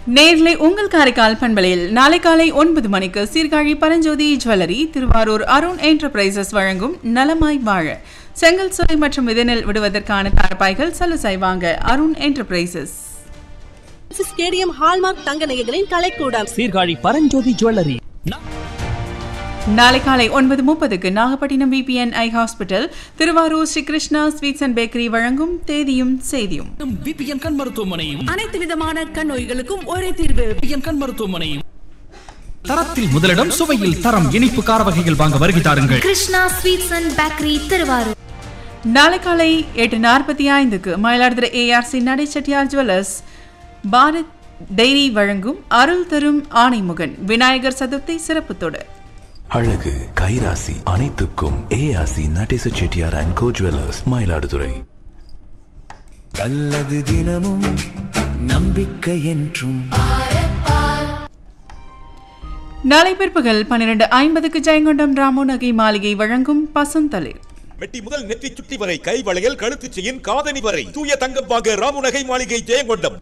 நேர்லை உங்கள் காரைக்கால் பண்பலையில் நாளை காலை ஒன்பது மணிக்கு சீர்காழி பரஞ்சோதி ஜுவல்லரி திருவாரூர் அருண் என்டர்பிரைசஸ் வழங்கும் நலமாய் வாழ செங்கல் சுரை மற்றும் விதனில் விடுவதற்கான தார்பாய்கள் சலுசை வாங்க அருண் என்டர்பிரைசஸ் ஸ்டேடியம் ஹால்மார்க் தங்க நகைகளின் கலைக்கூடம் சீர்காழி பரஞ்சோதி ஜுவல்லரி நாளை காலை ஒன்பது முப்பதுக்கு Nagapattinam VPN eye hospital Thiruvarur Sri Krishna sweets and bakery வழங்கும் தேதியும் செய்தியும் விபிஎன் கண் மருத்துவமனையும் அனைத்து விதமான கண் நோய்களுக்கும் ஒரே தீர்வு விபிஎன் கண் மருத்துவமனையும் தரத்தில் முதலிடம் சுவையில் தரம் இனிப்பு கார வகைகள் வாங்க வருகை தாருங்கள் Krishna sweets and bakery Thiruvarur நாளை காலை எட்டு நாற்பத்தி ஐந்துக்கு மயிலாடுதுறை ஏஆர்சி நடை செட்டியார் ஜுவல்லர்ஸ் பாரத் டைரி வழங்கும் அருள் தரும் ஆணைமுகன் விநாயகர் சதுர்த்தி சிறப்பு தொடர் அழகு கைராசி அனைத்துக்கும் ஏஆசி Natesa Chettiar and co jewellers Mayiladuthurai நல்லது தினமும் நம்பிக்கை என்றும் நாளை பிற்பகல் பன்னிரண்டு ஐம்பதுக்கு ஜெயங்கொண்டம் ராமு நகை மாளிகை வழங்கும் பசுந்தளிர் மெட்டி முதல் நெற்றி சுட்டி வரை கை வளையல் கழுத்து செயின் காதணி வரை தூய தங்கம் வாங்க ராமுநகை மாளிகை ஜெயங்கொண்டம்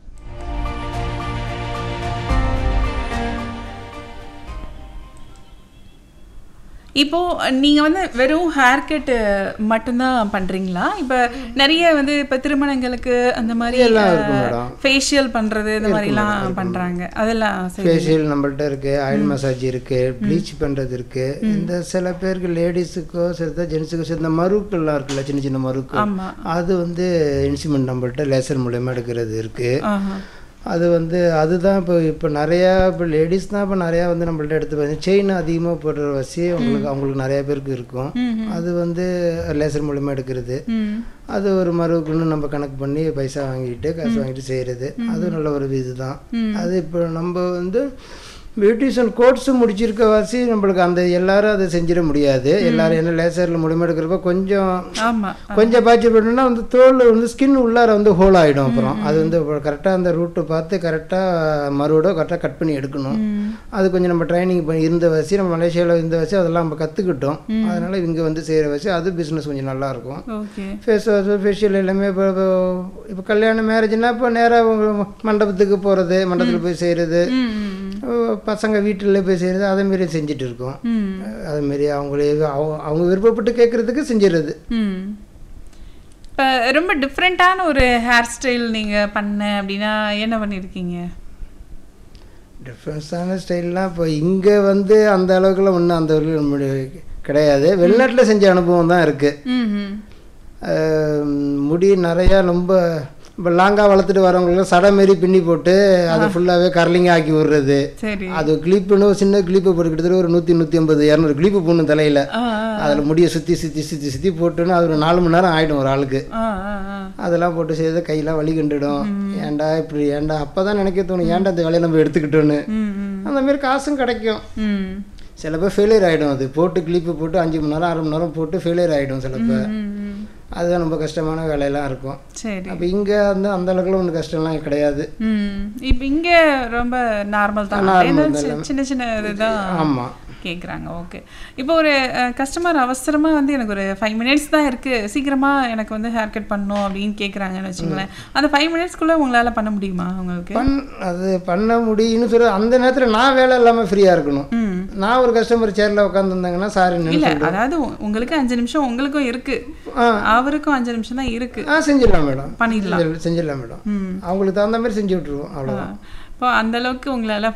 இப்போ நீங்க வந்து வெறும் ஹேர் கட் மட்டும்தான் பண்றீங்களா இப்ப நிறைய வந்து இப்ப திருமணங்களுக்கு அந்த மாதிரி எல்லாம் இருக்கும் மேடம். ஃபேஷியல் பண்றது இந்த மாதிரி எல்லாம் பண்றாங்க அதெல்லாம் சரி ஃபேஷியல் நம்மள்ட்ட இருக்கு ஆயில் மசாஜ் இருக்கு ப்ளீச் பண்றது இருக்கு இந்த சில பேருக்கு லேடிஸுக்கோ சில ஜென்ஸுக்கோ சில இந்த மருக்கெல்லாம் இருக்குல்ல சின்ன சின்ன மருக்கு ஆமா. அது வந்து இன்ஸ்ட்ருமெண்ட் நம்மள்ட்ட லேசர் மூலயமா எடுக்கிறது இருக்கு ஆஹா. அது வந்து அதுதான் இப்போ இப்போ நிறையா இப்போ லேடிஸ் தான் இப்போ நிறையா வந்து நம்மள்ட்ட எடுத்து பார்த்தீங்க செயின் அதிகமாக போடுற வசி அவங்களுக்கு அவங்களுக்கு நிறையா பேருக்கு இருக்கும் அது வந்து லேசர் மூலயமா எடுக்கிறது ம். அது ஒரு மருவுக்குன்னு நம்ம கணக்கு பண்ணி பைசா வாங்கிட்டு காசு வாங்கிட்டு செய்கிறது அது நல்ல ஒரு இதுதான் அது இப்போ நம்ம வந்து பியூட்டிஷியன் கோர்ஸ் முடிச்சிருக்க வாசி நம்மளுக்கு அந்த எல்லாரும் அதை செஞ்சிட முடியாது எல்லாரும் என்ன லேசரில் மூலியமாக எடுக்கிறப்ப கொஞ்சம் ஆமா கொஞ்சம் பாய்ச்சி போட்டோம்னா அந்த தோல் வந்து ஸ்கின் உள்ளார வந்து ஹோல் ஆகிடும் அப்புறம் அது வந்து கரெக்டாக அந்த ரூட்டை பார்த்து கரெக்டாக மறுவோட கரெக்டாக கட் பண்ணி எடுக்கணும் அது கொஞ்சம் நம்ம ட்ரைனிங் பண்ணி இருந்த வச்சு நம்ம மலேசியாவில் இருந்த வச்சு அதெல்லாம் நம்ம கற்றுக்கிட்டோம் அதனால் இங்கே வந்து செய்கிற வச்சு அது பிஸ்னஸ் கொஞ்சம் நல்லாயிருக்கும் ஓகே ஃபேஸ் வாஷ் ஃபேஷியல் எல்லாமே இப்போ இப்போ இப்போ கல்யாணம் மேரேஜ்னா இப்போ நேராக மண்டபத்துக்கு போகிறது மண்டபத்தில் போய் செய்கிறது பசங்க வீட்டில் போய் செய்கிறது அதேமாரி செஞ்சுட்டு இருக்கோம் அதேமாரி அவங்களே அவங்க அவங்க விருப்பப்பட்டு கேட்குறதுக்கு செஞ்சிடுறது ம் இப்போ ரொம்ப டிஃப்ரெண்ட்டான ஒரு ஹேர் ஸ்டைல் நீங்க பண்ண அப்படின்னா என்ன பண்ணியிருக்கீங்க டிஃப்ரென்ஸான ஸ்டைல்லாம் இப்போ இங்கே வந்து அந்த அளவுக்குலாம் ஒன்றும் அந்த அளவுக்கு நம்முடைய கிடையாது வெளிநாட்டில் செஞ்ச அனுபவம் தான் இருக்குது ம் ம் முடி நிறையா ரொம்ப இப்போ லாங்காக வளர்த்துட்டு வரவங்களுக்கு சடை மாரி பின்னி போட்டு அதை ஃபுல்லாகவே கர்லிங் ஆக்கி விடுறது சரி அது கிளிப்புன்னு ஒரு சின்ன கிளிப்பு போட்டு கிட்டத்தட்ட ஒரு நூற்றி நூற்றி ஐம்பது இரநூறு கிளிப்பு போடணும் தலையில் ஆ அதில் முடியை சுற்றி சுற்றி சுற்றி சுற்றி போட்டுன்னு அது ஒரு நாலு மணி நேரம் ஆகிடும் ஒரு ஆளுக்கு ஆ ஆ ஆ அதெல்லாம் போட்டு செய்து கையெல்லாம் வலி கண்டுடும் ஏன்டா இப்படி ஏன்டா அப்போ தான் நினைக்க தோணும் ஏன்டா இந்த வேலையை நம்ம எடுத்துக்கிட்டோன்னு ம் ம் அந்த மாதிரி காசும் கிடைக்கும் ம் சில பேர் ஃபெயிலியர் ஆகிடும் அது போட்டு கிளிப்பு போட்டு அஞ்சு மணி நேரம் ஆறு மணி நேரம் போட்டு ஃபெயிலியர் ஆகிடும் சில பேர் ம், ம் அதுதான் ரொம்ப கஷ்டமான வேலையெல்லாம் இருக்கும் சரி அப்போ இங்கே வந்து அந்த அளவுக்குலாம் ஒன்றும் கஷ்டம்லாம் கிடையாது ம் இப்போ இங்கே ரொம்ப நார்மல் தான் Normal ஏன்னா தான் சி- எல்லாமே. சின்ன சின்ன இதுதான் ஆமாம் கேட்குறாங்க ஓகே இப்போ ஒரு கஸ்டமர் அவசரமாக வந்து எனக்கு ஒரு ஃபைவ் மினிட்ஸ் தான் இருக்குது சீக்கிரமாக எனக்கு வந்து ஹேர் கட் பண்ணணும் அப்படின்னு கேட்குறாங்கன்னு வச்சுங்களேன் அந்த ஃபைவ் மினிட்ஸ்க்குள்ளே உங்களால் பண்ண முடியுமா உங்களுக்கு பண் அது பண்ண முடியும்னு சொல்லி அந்த நேரத்தில் நான் வேலை இல்லாமல் ஃப்ரீயாக இருக்கணும் ம் நான் ஒரு கஸ்டமர் சேரில் உட்காந்துருந்தாங்கன்னா சாரி இல்ல நின்று அதாவது உ- உங்களுக்கு அஞ்சு நிமிஷம் உங்களுக்கும் இருக்கு ஆ. அவருக்கும் அஞ்சு நிமிஷம் தான் இருக்கு ஆ செஞ்சிடலாம் மேடம் பண்ணிடலாம் செஞ்சிடலாம் மேடம் ம் அவங்களுக்கு தகுந்த மாதிரி செஞ்சு விட்ருவோம் அவ்வளோதான் இப்போ அந்த அளவுக்கு உங்களால